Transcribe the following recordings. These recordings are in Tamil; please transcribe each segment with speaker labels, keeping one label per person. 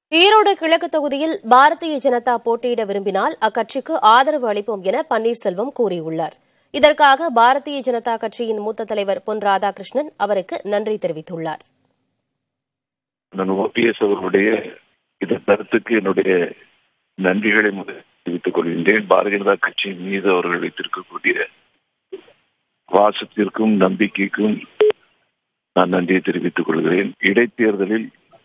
Speaker 1: ஈரோடு கிழக்கு தொகுதியில் பாரதிய ஜனதா போட்டியிட விரும்பினால் அக்கட்சிக்கு ஆதரவு அளிப்போம் என பன்னீர்செல்வம் கூறியுள்ளார் இதற்காக பாரதிய ஜனதா கட்சியின் மூத்த தலைவர் பொன் ராதாகிருஷ்ணன் அவருக்கு நன்றி தெரிவித்துள்ளார்
Speaker 2: நான் ஓபிஎஸ் அவர்களுடைய இந்த கருத்துக்கு என்னுடைய நன்றிகளை முதல் தெரிவித்துக் கொள்கின்றேன் பாரதிய ஜனதா கட்சியின் மீது அவர்கள் வைத்திருக்கக்கூடிய வாசத்திற்கும் நம்பிக்கைக்கும் நான் நன்றியை தெரிவித்துக் கொள்கிறேன் இடைத்தேர்தலில்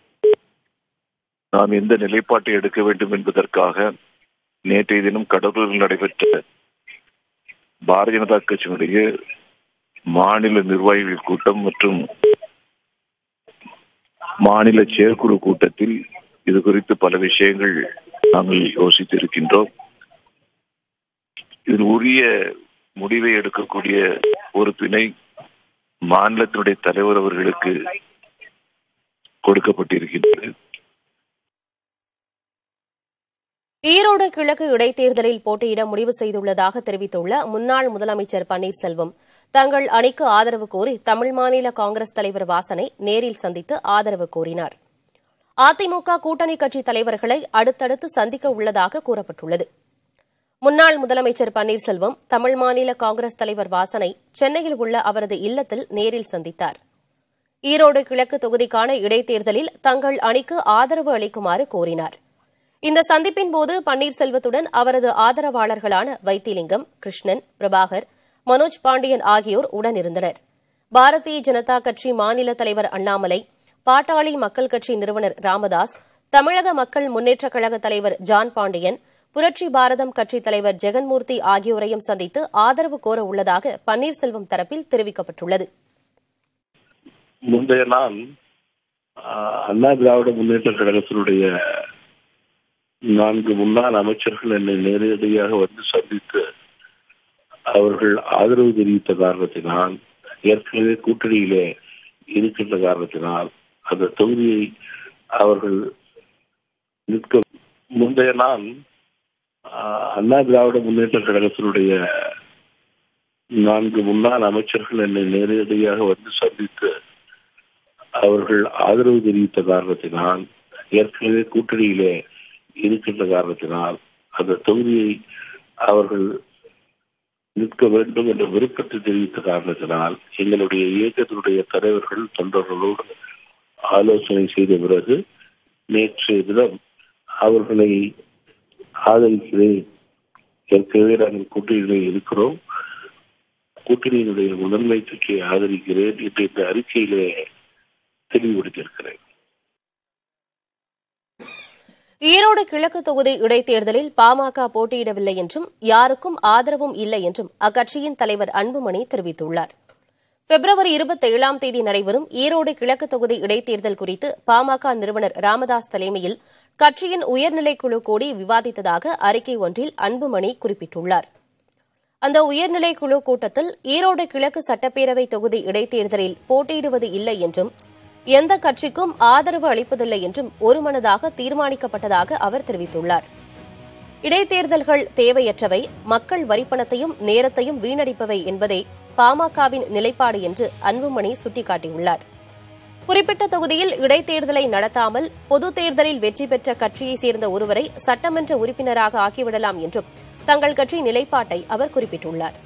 Speaker 2: நாம் எந்த நிலைப்பாட்டை எடுக்க வேண்டும் என்பதற்காக நேற்றைய தினம் கடலூரில் நடைபெற்ற பாரதிய ஜனதா கட்சியினுடைய மாநில நிர்வாகிகள் கூட்டம் மற்றும் மாநில செயற்குழு கூட்டத்தில் இது குறித்து பல விஷயங்கள் நாங்கள் யோசித்திருக்கின்றோம் இதில் உரிய முடிவை எடுக்கக்கூடிய பொறுப்பினை மாநிலத்தினுடைய தலைவர் அவர்களுக்கு கொடுக்கப்பட்டிருக்கின்றது
Speaker 1: ஈரோடு கிழக்கு இடைத்தேர்தலில் போட்டியிட முடிவு செய்துள்ளதாக தெரிவித்துள்ள முன்னாள் முதலமைச்சர் பன்னீர்செல்வம் தங்கள் அணிக்கு ஆதரவு கோரி தமிழ் மாநில காங்கிரஸ் தலைவர் வாசனை நேரில் சந்தித்து ஆதரவு கோரினார் அதிமுக கூட்டணி கட்சி தலைவர்களை அடுத்தடுத்து சந்திக்க உள்ளதாக கூறப்பட்டுள்ளது முன்னாள் முதலமைச்சர் பன்னீர்செல்வம் தமிழ் மாநில காங்கிரஸ் தலைவர் வாசனை சென்னையில் உள்ள அவரது இல்லத்தில் நேரில் சந்தித்தார் ஈரோடு கிழக்கு தொகுதிக்கான இடைத்தேர்தலில் தங்கள் அணிக்கு ஆதரவு அளிக்குமாறு கோரினார் இந்த சந்திப்பின் போது பன்னீர்செல்வத்துடன் அவரது ஆதரவாளர்களான வைத்திலிங்கம் கிருஷ்ணன் பிரபாகர் மனோஜ் பாண்டியன் ஆகியோர் உடனிருந்தனர் பாரதிய ஜனதா கட்சி மாநில தலைவர் அண்ணாமலை பாட்டாளி மக்கள் கட்சி நிறுவனர் ராமதாஸ் தமிழக மக்கள் முன்னேற்றக் கழக தலைவர் ஜான் பாண்டியன் புரட்சி பாரதம் கட்சித் தலைவர் ஜெகன்மூர்த்தி ஆகியோரையும் சந்தித்து ஆதரவு கோர உள்ளதாக பன்னீர்செல்வம் தரப்பில் தெரிவிக்கப்பட்டுள்ளது
Speaker 2: முந்தைய நாள் அண்ணா திராவிட முன்னேற்ற கழகத்தினுடைய நான்கு முன்னாள் அமைச்சர்கள் என்னை நேரடியாக வந்து சந்தித்து அவர்கள் ஆதரவு தெரிவித்த காரணத்தினால் ஏற்கனவே கூட்டணியிலே இருக்கின்ற காரணத்தினால் அந்த தொகுதியை அவர்கள் நிற்க முந்தைய நாள் அண்ணா திராவிட முன்னேற்ற கழகத்தினுடைய நான்கு முன்னாள் அமைச்சர்கள் என்னை நேரடியாக வந்து சந்தித்து அவர்கள் ஆதரவு தெரிவித்த காரணத்தினால் ஏற்கனவே கூட்டணியிலே இருக்கின்ற காரணத்தினால் அந்த தொகுதியை அவர்கள் நிற்க வேண்டும் என்ற விருப்பத்தை தெரிவித்த காரணத்தினால் எங்களுடைய இயக்கத்தினுடைய தலைவர்கள் தொண்டர்களோடு ஆலோசனை செய்த பிறகு நேற்றைய தினம் அவர்களை ஆதரிக்கிறேன் ஏற்கனவே நாங்கள் கூட்டணியிலே இருக்கிறோம் கூட்டணியினுடைய முதன்மை கட்சியை ஆதரிக்கிறேன் என்று இந்த அறிக்கையிலே தெளிவுபடுத்தியிருக்கிறேன்
Speaker 1: ஈரோடு கிழக்கு தொகுதி இடைத்தேர்தலில் பாமக போட்டியிடவில்லை என்றும் யாருக்கும் ஆதரவும் இல்லை என்றும் அக்கட்சியின் தலைவர் அன்புமணி தெரிவித்துள்ளார் பிப்ரவரி இருபத்தி ஏழாம் தேதி நடைபெறும் ஈரோடு கிழக்கு தொகுதி இடைத்தேர்தல் குறித்து பாமக நிறுவனர் ராமதாஸ் தலைமையில் கட்சியின் உயர்நிலைக்குழு கூடி விவாதித்ததாக அறிக்கை ஒன்றில் அன்புமணி குறிப்பிட்டுள்ளார் அந்த உயர்நிலைக்குழு கூட்டத்தில் ஈரோடு கிழக்கு சட்டப்பேரவை தொகுதி இடைத்தேர்தலில் போட்டியிடுவது இல்லை என்றும் எந்த கட்சிக்கும் ஆதரவு அளிப்பதில்லை என்றும் ஒருமனதாக தீர்மானிக்கப்பட்டதாக அவர் தெரிவித்துள்ளார் இடைத்தேர்தல்கள் தேவையற்றவை மக்கள் வரிப்பணத்தையும் நேரத்தையும் வீணடிப்பவை என்பதே பாமகவின் நிலைப்பாடு என்று அன்புமணி சுட்டிக்காட்டியுள்ளார் குறிப்பிட்ட தொகுதியில் இடைத்தேர்தலை நடத்தாமல் பொது தேர்தலில் வெற்றி பெற்ற கட்சியைச் சேர்ந்த ஒருவரை சட்டமன்ற உறுப்பினராக ஆக்கிவிடலாம் என்றும் தங்கள் கட்சி நிலைப்பாட்டை அவர் குறிப்பிட்டுள்ளார்